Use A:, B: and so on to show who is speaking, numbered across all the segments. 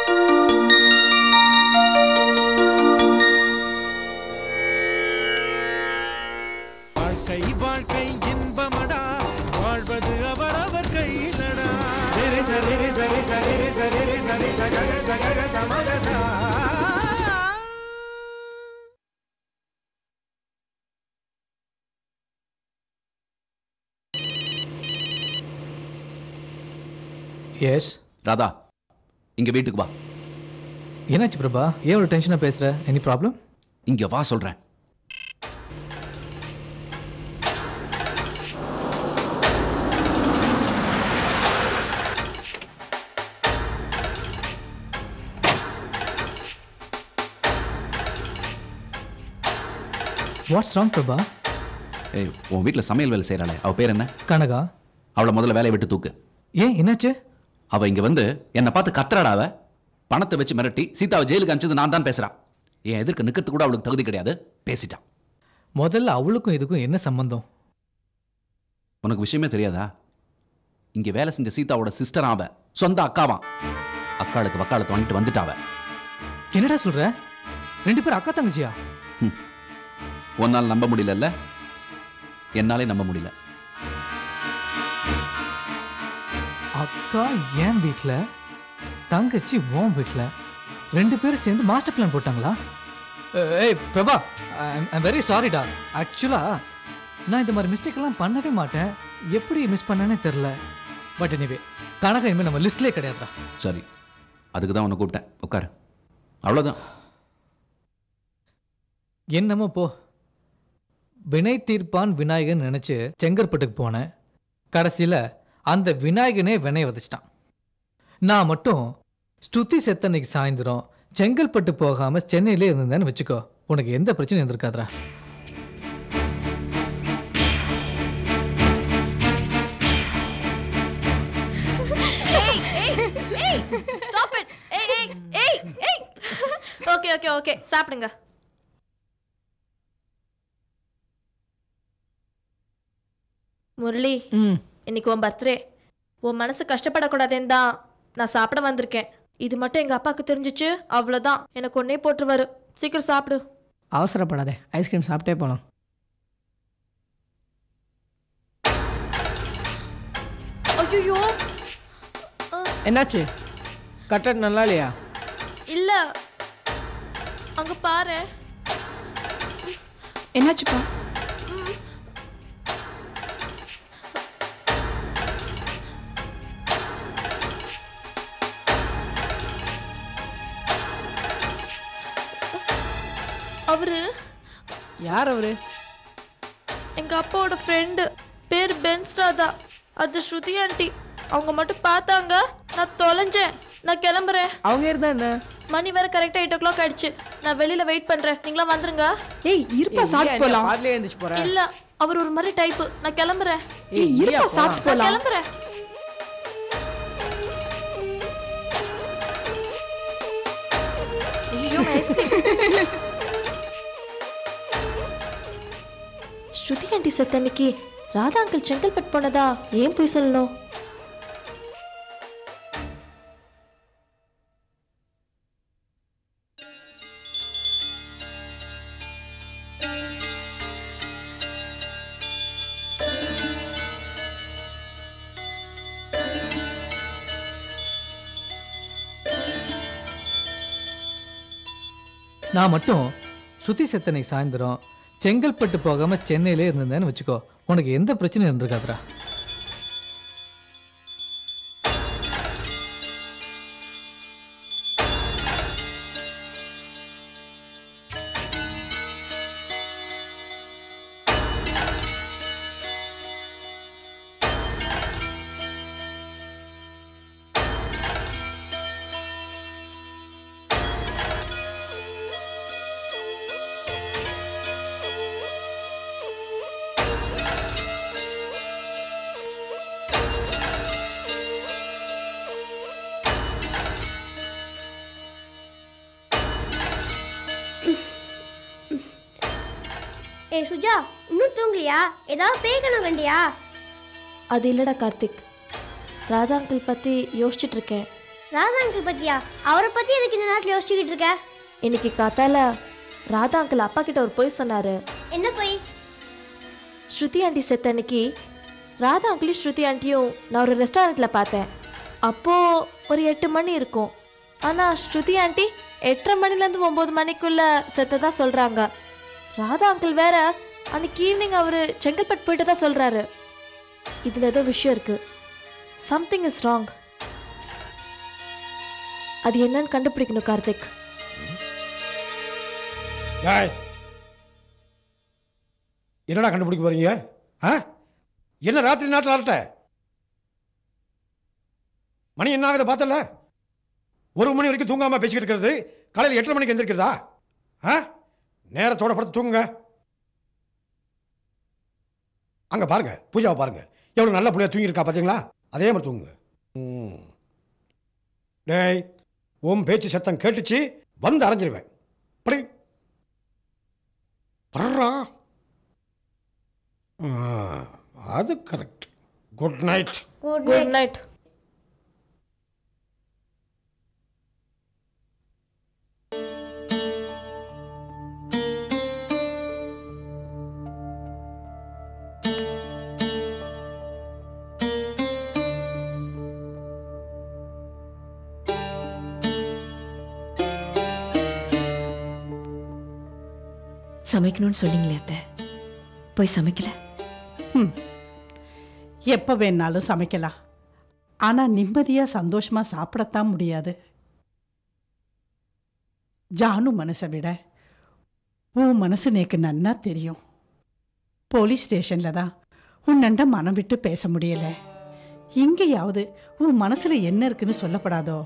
A: வாழ்க்கை வாழ்க்கை இன்பமடா வாழ்வது அவரவர் கையிலடா சரி சரி சரி சரி சரி சரி சகக சகக சமகசா
B: எஸ்
C: ராதா இங்க வீட்டுக்கு வா
B: என்னாச்சு பிரபா ஏன் ஒரு டென்ஷனாக பேசுகிற எனி ப்ராப்ளம்
C: இங்க வா சொல்றேன்
B: வாட்ஸ் ராங் பிரபா
C: ஏய் உன் வீட்டில் சமையல் வேலை செய்கிறாளே அவ பேர் என்ன
B: கனகா
C: அவளை முதல்ல வேலையை விட்டு தூக்கு
B: ஏன் என்னாச்சு
C: அவ இங்க வந்து என்னை பார்த்து கத்துறாடா அவ பணத்தை வச்சு மிரட்டி சீதாவை ஜெயிலுக்கு அனுப்பிச்சது நான் தான் பேசுறான் என் எதிர்க்க நிற்கிறது கூட அவளுக்கு தகுதி கிடையாது பேசிட்டான்
B: முதல்ல அவளுக்கும் இதுக்கும் என்ன சம்பந்தம்
C: உனக்கு விஷயமே தெரியாதா இங்க வேலை செஞ்ச சீதாவோட சிஸ்டர் அவ சொந்த அக்காவான் அக்காளுக்கு வக்காலத்தை வாங்கிட்டு வந்துட்டாவ
B: என்னடா சொல்ற ரெண்டு பேரும் அக்கா தங்கச்சியா
C: உன்னால் நம்ப முடியலல்ல என்னாலே நம்ப முடியல
B: அக்கா என் வீட்டில் தங்கச்சி உன் வீட்டில் ரெண்டு பேரும் சேர்ந்து மாஸ்டர் பிளான் போட்டாங்களா அஹ், ஏய் பிரபா ஐம் வெரி சாரிடா ஆக்சுவலாக நான் இந்த மாதிரி மிஸ்டேக்கெல்லாம் பண்ணவே மாட்டேன் எப்படி மிஸ் பண்ணேனே தெரில பட் எனிவே கனகா இனிமேல் நம்ம லிஸ்ட்லேயே கிடையாதுடா
C: சரி அதுக்கு தான் உன்னை கூப்பிட்டேன் உட்காரு அவ்வளோதான்
B: என்னமோ போ வினை தீர்ப்பான் விநாயகன் நினச்சி செங்கற்பட்டுக்கு போனேன் கடைசியில் அந்த விநாயகனே வினை விதைச்சிட்டான் நான் மட்டும் ஸ்துதி செத்தன்னைக்கு சாயந்தரம் செங்கல்பட்டு போகாமல் சென்னையிலே இருந்தேன்னு வச்சுக்கோ உனக்கு எந்த பிரச்சனையும் இருந்திருக்காதுடா
D: ஏய் ஏய் ஏய் ஸ்டாப் இட் ஏய் ஏய் ஏய் ஏய் ஓகே ஓகே ஓகே சாப்பிடுங்க முரளி இன்னைக்கு உன் பர்த்டே உன் மனசு கஷ்டப்படக்கூடாதுன்னு தான் நான் சாப்பிட வந்திருக்கேன் இது மட்டும் எங்க அப்பாவுக்கு தெரிஞ்சிச்சு அவ்வளோதான் எனக்கு ஒன்னே போட்டுருவாரு சீக்கிரம் சாப்பிடு
E: அவசரப்படாதே ஐஸ்கிரீம் சாப்பிட்டே போகலாம்
D: ஐயோ
E: என்னாச்சு கட்லட் நல்லா இல்லையா
D: இல்ல அங்க பாரு
F: என்னாச்சுப்பா
D: அவரு
E: யார் அவரு
D: எங்க அப்பாவோட ஃப்ரெண்டு பேர் பென்ஸ்ராதா அது ஸ்ருதி ஆண்டி அவங்க மட்டும் பார்த்தாங்க நான் தொலைஞ்சேன் நான் கிளம்புறேன்
E: அவங்க இருந்தா என்ன
D: மணி வேற கரெக்டா எயிட் ஓ கிளாக் ஆயிடுச்சு நான் வெளியில வெயிட் பண்றேன் நீங்களாம் வந்துருங்க
F: ஏய் இருப்பா சாப்பிட்டு போலாம்
E: பாதிலே எழுந்துச்சு போறேன்
D: இல்ல அவர் ஒரு மாதிரி டைப் நான் கிளம்புறேன்
F: ஏய் இருப்பா சாப்பிட்டு
D: நான்
F: போலாம்
D: கிளம்புறேன் ஐயோ ஐஸ்கிரீம் ஸ்ருதி ஆண்டி செத்தன்னைக்கு ராதா அங்கிள் செங்கல்பட் போனதா ஏன் போய் சொல்லணும்
B: நான் மட்டும் ஸ்ருதி செத்தனை சாயந்தரம் செங்கல்பட்டு போகாமல் சென்னையிலே இருந்தேன்னு வச்சுக்கோ உனக்கு எந்த பிரச்சனையும் இருந்திருக்காதுடா
G: ஏய் சுஜா இன்னும் தூங்கலையா ஏதாவது பேய்கணும் கண்டியா
D: அது இல்லடா கார்த்திக் ராதா அங்கிள் பத்தி யோசிச்சுட்டு இருக்கேன்
G: ராதா அங்கிள் பத்தியா அவரை பத்தி எதுக்கு இந்த நேரத்துல யோசிச்சுக்கிட்டு இருக்க
D: இன்னைக்கு காத்தால ராதா அங்கிள் அப்பா கிட்ட ஒரு பொய் சொன்னாரு
G: என்ன போய்
D: ஸ்ருதி ஆண்டி செத்த அன்னைக்கு ராதா அங்கிளும் ஸ்ருதி ஆண்டியும் நான் ஒரு ரெஸ்டாரண்ட்டில் பார்த்தேன் அப்போது ஒரு எட்டு மணி இருக்கும் ஆனால் ஸ்ருதி ஆண்டி எட்டரை மணிலேருந்து ஒம்பது மணிக்குள்ளே செத்ததா சொல்கிறாங்க ராதா அங்கிள் வேற அன்னைக்கு ஈவினிங் அவர் செங்கல்பட்டு போயிட்டு தான் சொல்கிறாரு இதில் ஏதோ விஷயம் இருக்குது சம்திங் இஸ் ராங் அது என்னன்னு கண்டுபிடிக்கணும் கார்த்திக்
H: ஏய் என்னடா கண்டுபிடிக்க போறீங்க ஆ என்ன ராத்திரி நேரத்தில் அரட்ட மணி என்ன ஆகுது பார்த்தல ஒரு மணி வரைக்கும் தூங்காம பேசிக்கிட்டு இருக்கிறது காலையில் எட்டரை மணிக்கு எந்திரிக்கிறதா ஆ நேரத்தோட படுத்து தூங்குங்க அங்க பாருங்க பூஜாவை பாருங்க எவ்வளவு நல்ல புள்ளையா தூங்கியிருக்கா பார்த்தீங்களா அதே மாதிரி தூங்குங்க ம். டேய் உன் பேச்சு சத்தம் கேட்டுச்சு வந்து அரைஞ்சிருவேன் அப்படி பர்றா ஆ, அது correct good night
G: good
D: good night
F: சமைக்கணும்னு சொன்னீங்களே அத்தை போய் சமைக்கல
I: எப்போ வேணாலும் சமைக்கலாம் ஆனால் நிம்மதியாக சந்தோஷமாக சாப்பிடத்தான் முடியாது ஜானு மனசை விட உன் மனசு நேக்கு நன்னா தெரியும் போலீஸ் ஸ்டேஷனில் தான் உன்னண்ட மனம் விட்டு பேச முடியல இங்கேயாவது உன் மனசுல என்ன இருக்குன்னு சொல்லப்படாதோ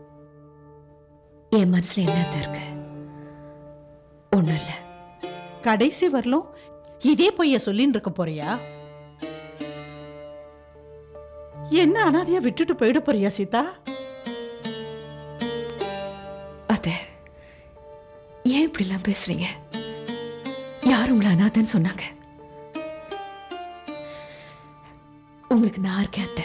F: என் மனசுல என்ன அத்தை இருக்கு ஒண்ணும் இல்ல
I: கடைசி வரலும் இதே பொய்ய சொல்லின்னு இருக்க போறியா என்ன அனாதையா விட்டுட்டு போயிட போறியா சீதா
F: அத்தை ஏன் இப்படிலாம் பேசுறீங்க யார் உங்களை அனாதன்னு சொன்னாங்க உங்களுக்கு நான் இருக்கேன் அத்தை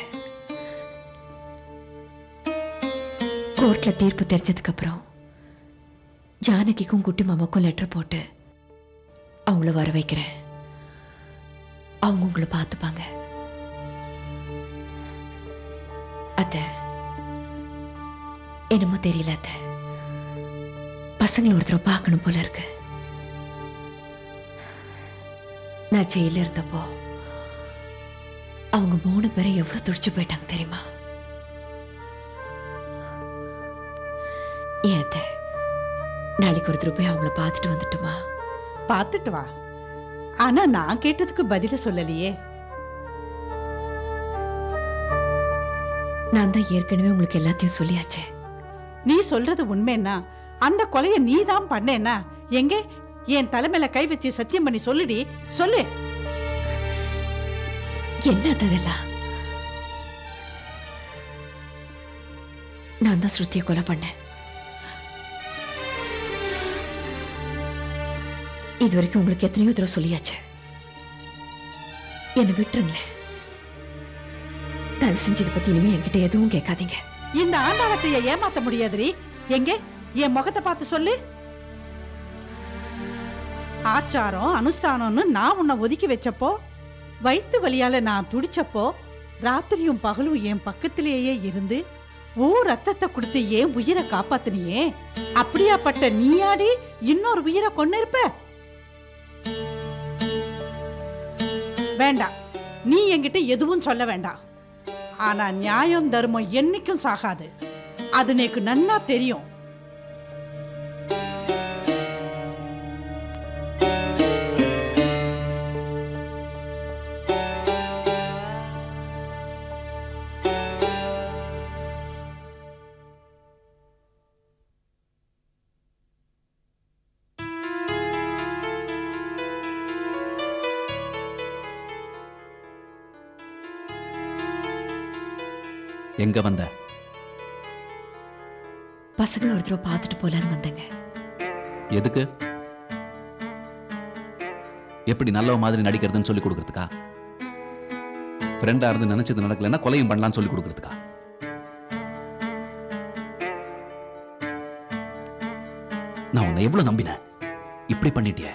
F: கோர்ட்ல தீர்ப்பு தெரிஞ்சதுக்கு அப்புறம் ஜானகிக்கும் குட்டி மாமாக்கும் லெட்டர் போட்டு அவங்கள வர வைக்கிறேன் அவங்க உங்களை பார்த்துப்பாங்க அத்தை என்னமோ தெரியல அத்தை பசங்களை ஒருத்தரை பார்க்கணும் போல இருக்கு நான் ஜெயில இருந்தப்போ அவங்க மூணு பேரும் எவ்வளவு துடிச்சு போயிட்டாங்க தெரியுமா ஏன் அத்தை நாளைக்கு ஒருத்தர் போய் அவங்கள பார்த்துட்டு வந்துட்டுமா
I: பார்த்துட்டு வா ஆனா நான் கேட்டதுக்கு பதில சொல்லலையே
F: நான் தான் ஏற்கனவே உங்களுக்கு எல்லாத்தையும் சொல்லியாச்சே
I: நீ சொல்றது உண்மைன்னா அந்த கொலைய நீ தான் பண்ணேன்னா எங்க என் தலைமையில கை வச்சு சத்தியம் பண்ணி சொல்லுடி சொல்லு
F: என்ன அதெல்லாம் நான் தான் ஸ்ருதியை கொலை பண்ணேன் இது வரைக்கும் உங்களுக்கு எத்தனையோ தடவை சொல்லியாச்சு என்னை விட்டுருங்களேன் தயவு செஞ்சு இதை பத்தி இனிமே என்கிட்ட எதுவும் கேட்காதீங்க
I: இந்த ஆண்டாளத்தைய ஏமாத்த முடியாதுரி எங்க என் முகத்தை பார்த்து சொல்லு ஆச்சாரம் அனுஷ்டானம்னு நான் உன்னை ஒதுக்கி வச்சப்போ வயித்து வலியால நான் துடிச்சப்போ ராத்திரியும் பகலும் என் பக்கத்திலேயே இருந்து ஓ ரத்தத்தை கொடுத்து ஏன் உயிரை காப்பாத்தினியே அப்படியாப்பட்ட நீயாடி இன்னொரு உயிரை கொண்டு இருப்ப வேண்டாம் நீ என்கிட்ட எதுவும் சொல்ல வேண்டாம் ஆனா நியாயம் தர்மம் என்னைக்கும் சாகாது அது எனக்கு நன்னா தெரியும்
C: எங்க வந்த
F: பசங்களை ஒரு தடவை பார்த்துட்டு போலான்னு வந்தேங்க
C: எதுக்கு எப்படி நல்லவ மாதிரி நடிக்கிறதுன்னு சொல்லி கொடுக்கறதுக்கா ஃப்ரெண்டா இருந்து நினைச்சது நடக்கலைன்னா கொலையும் பண்ணலாம்னு சொல்லி கொடுக்கறதுக்கா நான் உன்னை எவ்வளவு நம்பினேன் இப்படி பண்ணிட்டியே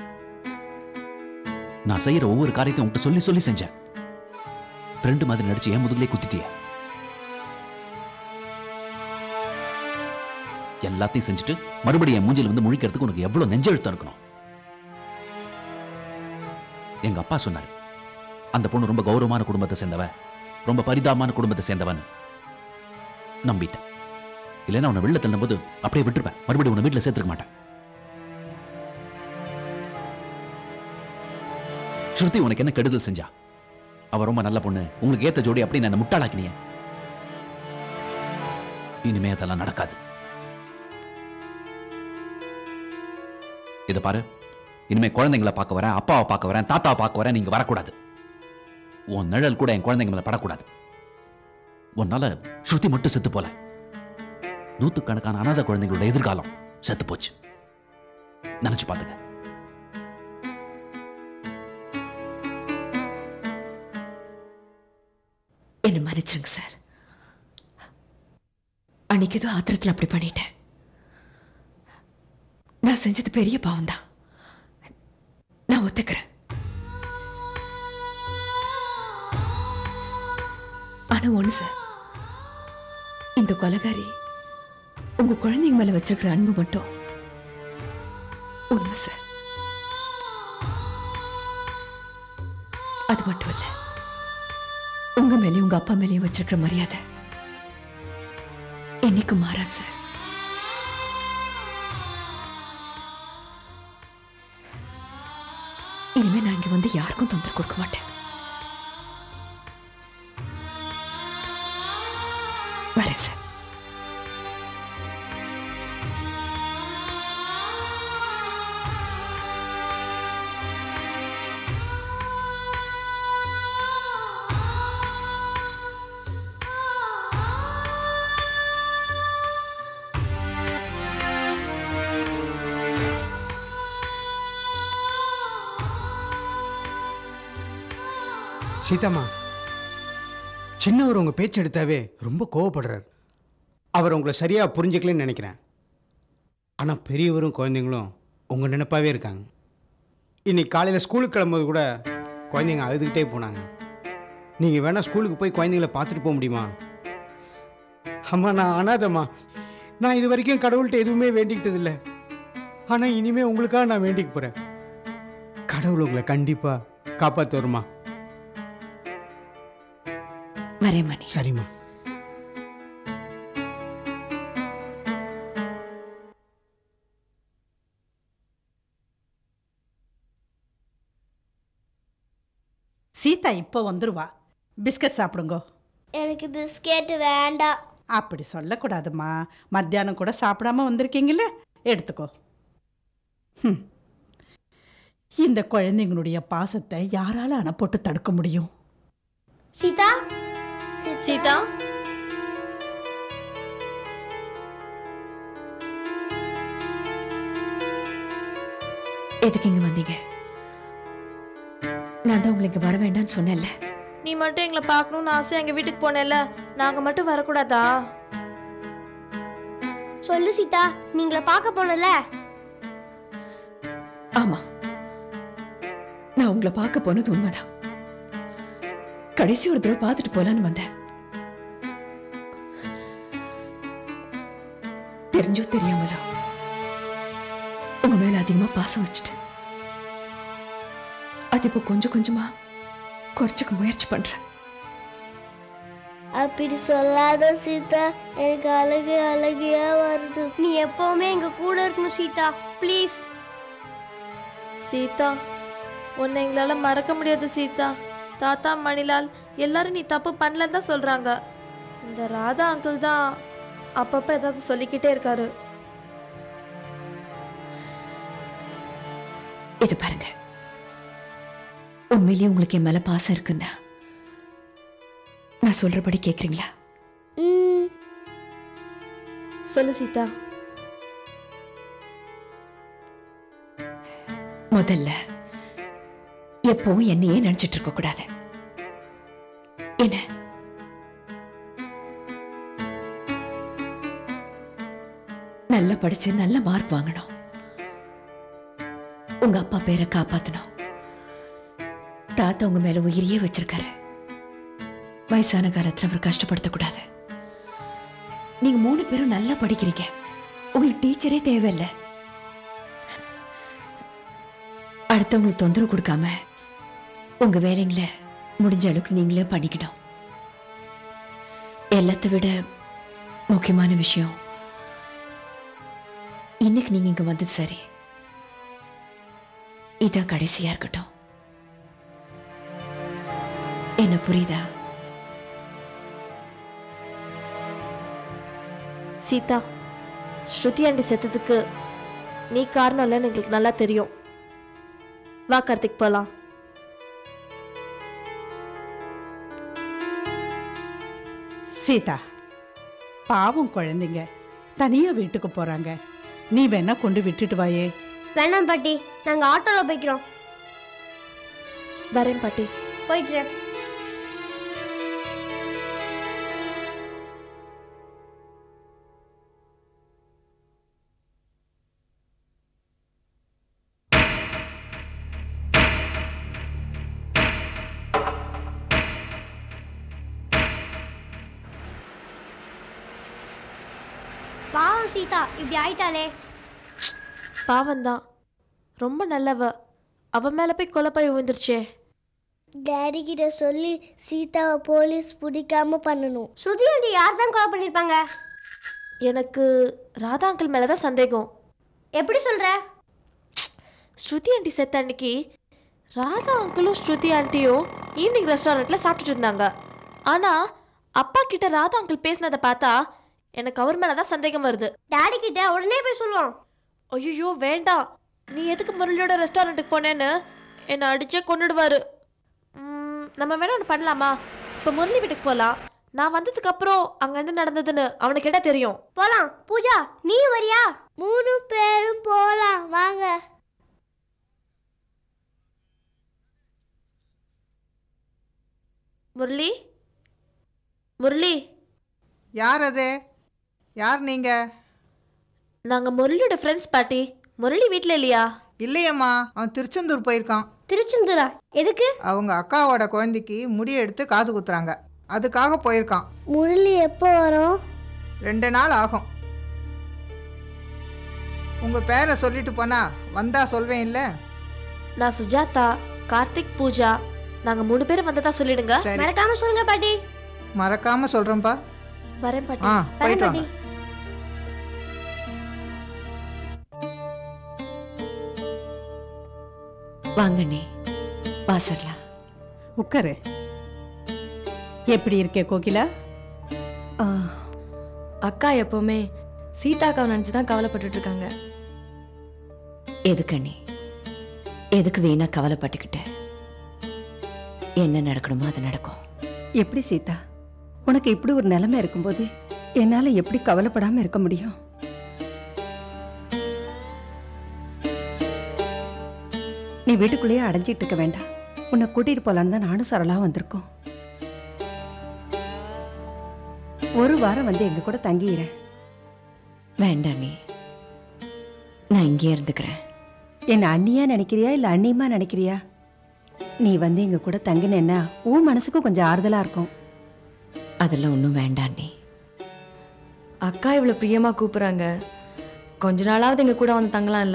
C: நான் செய்யற ஒவ்வொரு காரியத்தையும் உன்கிட்ட சொல்லி சொல்லி செஞ்சேன் ஃப்ரெண்டு மாதிரி நடிச்சு என் முதுகுலே குத்திட்டியே எல்லாத்தையும் செஞ்சுட்டு மறுபடியும் என் மூஞ்சில வந்து முழிக்கிறதுக்கு உனக்கு எவ்வளவு நெஞ்செழுத்தம் இருக்கணும் எங்க அப்பா சொன்னாரு அந்த பொண்ணு ரொம்ப கௌரவமான குடும்பத்தை சேர்ந்தவ ரொம்ப பரிதாபமான குடும்பத்தை சேர்ந்தவன் நம்பிட்டேன் இல்லைன்னா உன்னை வெளில தள்ளும் போது அப்படியே விட்டுருப்பேன் மறுபடியும் உன்னை வீட்டில் சேர்த்துக்க மாட்டேன் ஸ்ருதி உனக்கு என்ன கெடுதல் செஞ்சா அவ ரொம்ப நல்ல பொண்ணு உங்களுக்கு ஏத்த ஜோடி அப்படின்னு என்ன முட்டாளாக்கினிய இனிமே அதெல்லாம் நடக்காது இதை பாரு இனிமே குழந்தைங்களை பார்க்க வரேன் அப்பாவை பார்க்க வரேன் தாத்தாவை பார்க்க வரேன் நீங்க வரக்கூடாது உன் நிழல் கூட என் குழந்தைங்க மேல படக்கூடாது உன்னால ஸ்ருதி மட்டும் செத்து போல நூத்துக்கணக்கான அனாதை குழந்தைங்களோட எதிர்காலம் செத்து போச்சு நினைச்சு பாத்துக்க
F: என்ன மன்னிச்சிருங்க சார் அன்னைக்கு ஏதோ ஆத்திரத்தில் அப்படி பண்ணிட்டேன் நான் செஞ்சது பெரிய பாவம் தான் நான் ஒத்துக்கிறேன் ஆனா ஒண்ணு சார் இந்த கொலகாரி உங்க குழந்தைங்க மேல வச்சிருக்கிற அன்பு மட்டும் உண்மை சார் அது மட்டும் இல்ல உங்க மேலயும் உங்க அப்பா மேலயும் வச்சிருக்கிற மரியாதை என்னைக்கு மாறாது சார் இனிமே நான் இங்க வந்து யாருக்கும் தொந்தரவு கொடுக்க மாட்டேன் வரேன் சார்
J: சீதாம்மா சின்னவர் உங்கள் பேச்சு எடுத்தாவே ரொம்ப கோவப்படுறார் அவர் உங்களை சரியாக புரிஞ்சுக்கலன்னு நினைக்கிறேன் ஆனால் பெரியவரும் குழந்தைங்களும் உங்கள் நினைப்பாவே இருக்காங்க இன்னைக்கு காலையில் ஸ்கூலுக்கு கிளம்பும்போது கூட குழந்தைங்க அழுதுகிட்டே போனாங்க நீங்கள் வேணால் ஸ்கூலுக்கு போய் குழந்தைங்கள பார்த்துட்டு போக முடியுமா அம்மா நான் அனாதம்மா நான் இது வரைக்கும் கடவுள்கிட்ட எதுவுமே வேண்டிக்கிட்டது இல்லை ஆனால் இனிமேல் உங்களுக்காக நான் வேண்டிக்க போகிறேன் கடவுள் உங்களை கண்டிப்பாக காப்பாற்றுவருமா
F: வரேன் மணி
J: சரிம்மா
I: சீதா இப்போ வந்துருவா பிஸ்கட் சாப்பிடுங்க
G: எனக்கு பிஸ்கெட் வேண்டாம்
I: அப்படி சொல்லக்கூடாதும்மா மத்தியானம் கூட சாப்பிடாம வந்திருக்கீங்களே எடுத்துக்கோ ஹம். இந்த குழந்தைங்களுடைய பாசத்தை யாரால அணப்போட்டு தடுக்க முடியும்
G: சீதா
D: சீதா
F: எதுக்கு இங்க வந்தீங்க நான் தான் உங்களுக்கு வர வேண்டாம்னு சொன்னேன்ல
D: நீ மட்டும் எங்களை பார்க்கணும்னு ஆசை எங்க வீட்டுக்கு போனேல்ல நாங்க மட்டும் வரக்கூடாதா
G: சொல்லு சீதா நீங்கள பார்க்க போனல
F: ஆமா நான் உங்களை பார்க்க போனது உண்மைதான் கடைசி ஒரு தடவை பார்த்துட்டு போலான்னு வந்தேன் தெரிஞ்சோ தெரியாமலோ உங்க மேல அதிகமா பாசம் வச்சுட்டேன் அது இப்போ கொஞ்சம் கொஞ்சமா குறைச்சுக்க முயற்சி பண்றேன்
G: அப்படி சொல்லாத சீதா எனக்கு அழகு அழகியா வருது நீ எப்பவுமே எங்க கூட இருக்கணும் சீதா ப்ளீஸ்
D: சீதா உன்னை எங்களால மறக்க முடியாது சீதா தாத்தா மணிலால் எல்லாரும் நீ தப்பு பண்ணலன்னு தான் சொல்றாங்க இந்த ராதா அங்கிள் தான் அப்பப்ப ஏதாவது சொல்லிக்கிட்டே இருக்காரு
F: இது பாருங்க உண்மையிலேயே உங்களுக்கு என் மேல பாசம் இருக்குன்னா நான் சொல்றபடி கேக்குறீங்களா
G: ம்
D: சொல்லு சீதா
F: முதல்ல எப்பவும் என்னையே நினைச்சிட்டு இருக்க கூடாது என்ன நல்லா படிச்சு நல்ல மார்க் வாங்கணும் உங்க அப்பா பேரை காப்பாத்தணும் தாத்தா உங்க மேல உயிரியே வச்சிருக்காரு வயசான காலத்துல அவர் கஷ்டப்படுத்தக்கூடாது நீங்க மூணு பேரும் நல்லா படிக்கிறீங்க உங்களுக்கு டீச்சரே தேவையில்லை அடுத்தவங்களுக்கு தொந்தரவு கொடுக்காம உங்க வேலைங்களை முடிஞ்ச அளவுக்கு நீங்களே பண்ணிக்கணும் எல்லாத்த விட முக்கியமான விஷயம் இன்னைக்கு நீங்க இங்க வந்தது சரி இதான் கடைசியா இருக்கட்டும் என்ன புரியுதா
D: சீதா ஸ்ருதி ஆண்டி செத்ததுக்கு நீ காரணம் இல்லைன்னு எங்களுக்கு நல்லா தெரியும் வா கார்த்திக் போலாம்
I: சீதா பாவம் குழந்தைங்க தனியா வீட்டுக்கு போறாங்க நீ வேணா கொண்டு விட்டுட்டு வாயே
G: வேணாம் பாட்டி நாங்க ஆட்டோல போய்க்கிறோம்
D: வரேன் பாட்டி
G: போயிட்டு பாவம் சீதா இப்படி ஆயிட்டாளே
D: பாவம்தான் ரொம்ப நல்லவ அவ மேல போய் கொலைப்பழி விழுந்துருச்சே
G: டேடி கிட்ட சொல்லி சீதாவை போலீஸ் பிடிக்காம பண்ணணும் ஸ்ருதி ஆண்டி யார் தான் கொலை பண்ணிருப்பாங்க
D: எனக்கு ராதா அங்கிள் மேல தான் சந்தேகம்
G: எப்படி சொல்ற
D: ஸ்ருதி ஆண்டி செத்த அன்னைக்கு ராதா அங்கிளும் ஸ்ருதி ஆண்டியும் ஈவினிங் ரெஸ்டாரண்ட்ல சாப்பிட்டுட்டு இருந்தாங்க ஆனா அப்பா கிட்ட ராதா அங்கிள் பேசினதை பார்த்தா எனக்கு அவர் மேல தான் சந்தேகம் வருது
G: டாடி கிட்ட உடனே போய் சொல்லுவோம்
D: ஐயோ வேண்டாம் நீ எதுக்கு முரளியோட ரெஸ்டாரண்ட்டுக்கு போனேன்னு என்னை அடிச்சே கொண்டுடுவாரு ம், நம்ம வேணா ஒன்று பண்ணலாமா இப்போ முரளி வீட்டுக்கு போகலாம் நான் வந்ததுக்கு அப்புறம் அங்க என்ன நடந்ததுன்னு அவனுக்கு என்ன தெரியும்
G: போலாம் பூஜா நீ வரியா மூணு பேரும் போலாம் வாங்க
D: முரளி முரளி
K: யார் அது யார் நீங்க
D: நாங்க முரளியோட ஃப்ரெண்ட்ஸ் பாட்டி முரளி வீட்டில் இல்லையா
K: இல்லையம்மா அவன் திருச்செந்தூர் போயிருக்கான்
G: திருச்செந்தூரா எதுக்கு
K: அவங்க அக்காவோட குழந்தைக்கு முடி எடுத்து காது குத்துறாங்க அதுக்காக போயிருக்கான்
G: முரளி எப்போ வரும்
K: ரெண்டு நாள் ஆகும் உங்க பேரை சொல்லிட்டு போனா வந்தா சொல்வேன் இல்ல
D: நான் சுஜாதா கார்த்திக் பூஜா நாங்க மூணு பேரும் வந்ததா சொல்லிடுங்க
K: சரி
G: மறக்காம சொல்லுங்க பாட்டி
K: மறக்காம சொல்றேன்ப்பா
D: வரேன் பாட்டி
K: ஆ
G: வரேன்
K: போயிட்டு
G: பாட்டி
K: வாங்க
F: வாங்கண்ணே வாசர்லா
I: உட்காரு எப்படி இருக்கே கோகிலா
L: அக்கா எப்பவுமே சீதாக்காவை நினச்சி தான் கவலைப்பட்டுட்டு இருக்காங்க
F: எதுக்கு அண்ணி எதுக்கு வீணா கவலைப்பட்டுக்கிட்ட என்ன நடக்கணுமோ அது நடக்கும்
M: எப்படி சீதா உனக்கு இப்படி ஒரு நிலைமை இருக்கும்போது என்னால எப்படி கவலைப்படாம இருக்க முடியும் நீ வீட்டுக்குள்ளேயே அடைஞ்சிட்டு இருக்க வேண்டாம் உன்னை கூட்டிட்டு போலான்னு தான் நானும் சரளா வந்திருக்கோம் ஒரு வாரம் வந்து எங்க கூட தங்கிக்கிறேன்
F: வேண்டாம் அண்ணி நான் இங்கேயே இருந்துக்கிறேன்
M: என்ன அண்ணியா நினைக்கிறியா இல்ல அண்ணியமா நினைக்கிறியா நீ வந்து எங்க கூட தங்கினேன்னா உன் மனசுக்கு கொஞ்சம் ஆறுதலா இருக்கும்
F: அதெல்லாம் ஒன்றும் வேண்டாம் அண்ணி
L: அக்கா இவ்வளோ பிரியமாக கூப்பிட்றாங்க கொஞ்ச நாளாவது எங்கள் கூட வந்து தங்கலாம்ல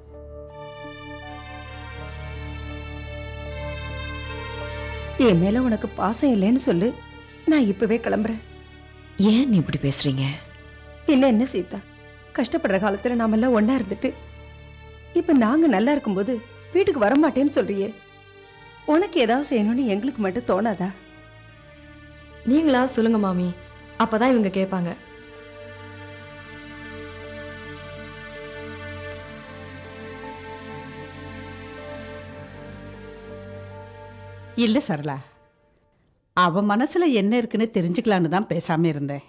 M: என் மேல உனக்கு பாசம் இல்லைன்னு சொல்லு நான் இப்பவே கிளம்புறேன்
F: ஏன் நீ இப்படி பேசுறீங்க
M: பின்ன என்ன சீதா கஷ்டப்படுற காலத்துல நாமெல்லாம் ஒண்ணா இருந்துட்டு இப்ப நாங்க நல்லா இருக்கும்போது வீட்டுக்கு வர மாட்டேன்னு சொல்றியே உனக்கு ஏதாவது செய்யணும்னு எங்களுக்கு மட்டும் தோணாதா
L: நீங்களா சொல்லுங்க மாமி அப்பதான் இவங்க கேட்பாங்க
I: இல்ல சரளா அவ மனசுல என்ன இருக்குன்னு தெரிஞ்சுக்கலான்னு தான் பேசாம இருந்தேன்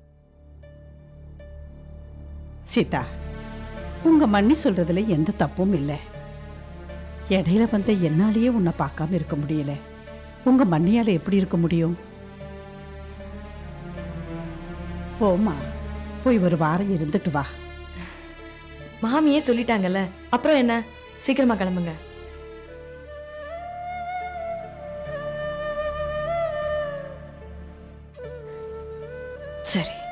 I: சீதா உங்க மன்னி சொல்றதுல எந்த தப்பும் இல்லை இடையில வந்த என்னாலேயே உன்னை பார்க்காம இருக்க முடியல உங்க மன்னியால எப்படி இருக்க முடியும் போமா போய் ஒரு வாரம் இருந்துட்டு வா
L: மாமியே சொல்லிட்டாங்கல்ல அப்புறம் என்ன சீக்கிரமா கிளம்புங்க
F: சரி